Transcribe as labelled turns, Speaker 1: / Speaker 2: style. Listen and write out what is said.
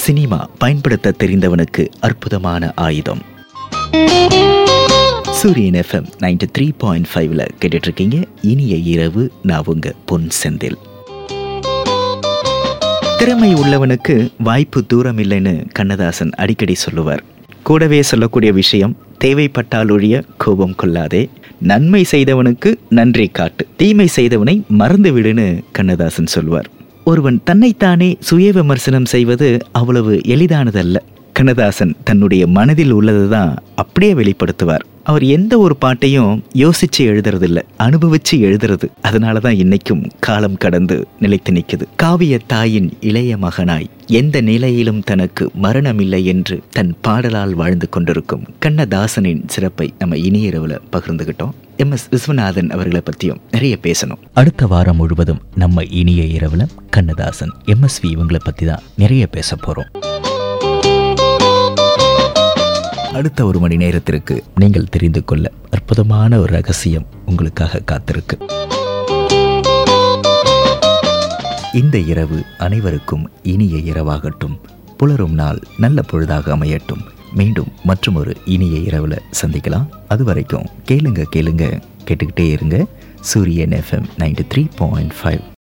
Speaker 1: cinema பயன்படுத்த தெரிந்தவனுக்கு அற்புதமான ஆயுதம் சூரியன் எஃப்எம் நைன்டி த்ரீ பாயிண்ட் ஃபைவ்ல கேட்டுட்டு இருக்கீங்க இனிய இரவு நான் உங்க பொன் செந்தில் திறமை உள்ளவனுக்கு வாய்ப்பு தூரம் இல்லைன்னு கண்ணதாசன் அடிக்கடி சொல்லுவார் கூடவே சொல்லக்கூடிய விஷயம் தேவைப்பட்டால் ஒழிய கோபம் கொள்ளாதே நன்மை செய்தவனுக்கு நன்றி காட்டு தீமை செய்தவனை மறந்து விடுன்னு கண்ணதாசன் சொல்வார் ஒருவன் தன்னைத்தானே சுய விமர்சனம் செய்வது அவ்வளவு எளிதானதல்ல கண்ணதாசன் தன்னுடைய மனதில் உள்ளதை தான் அப்படியே வெளிப்படுத்துவார் அவர் எந்த ஒரு பாட்டையும் யோசிச்சு எழுதுறதில்ல அனுபவிச்சு எழுதுறது அதனால தான் இன்னைக்கும் காலம் கடந்து நிலைத்து நிற்குது காவிய தாயின் இளைய மகனாய் எந்த நிலையிலும் தனக்கு மரணமில்லை என்று தன் பாடலால் வாழ்ந்து கொண்டிருக்கும் கண்ணதாசனின் சிறப்பை நம்ம இனியிரவுல பகிர்ந்துகிட்டோம் எம் எஸ் விஸ்வநாதன் அவர்களை பற்றியும் நிறைய பேசணும் அடுத்த வாரம் முழுவதும் நம்ம இனிய இரவுல கண்ணதாசன் எம்எஸ்வி இவங்களை பற்றி தான் நிறைய பேச போகிறோம் அடுத்த ஒரு மணி நேரத்திற்கு நீங்கள் தெரிந்து கொள்ள அற்புதமான ஒரு ரகசியம் உங்களுக்காக காத்திருக்கு இந்த இரவு அனைவருக்கும் இனிய இரவாகட்டும் புலரும் நாள் நல்ல பொழுதாக அமையட்டும் மீண்டும் மற்றும் ஒரு இனிய இரவுல சந்திக்கலாம் அது வரைக்கும் கேளுங்க கேளுங்க கேட்டுக்கிட்டே இருங்க Suryan FM ninety three point five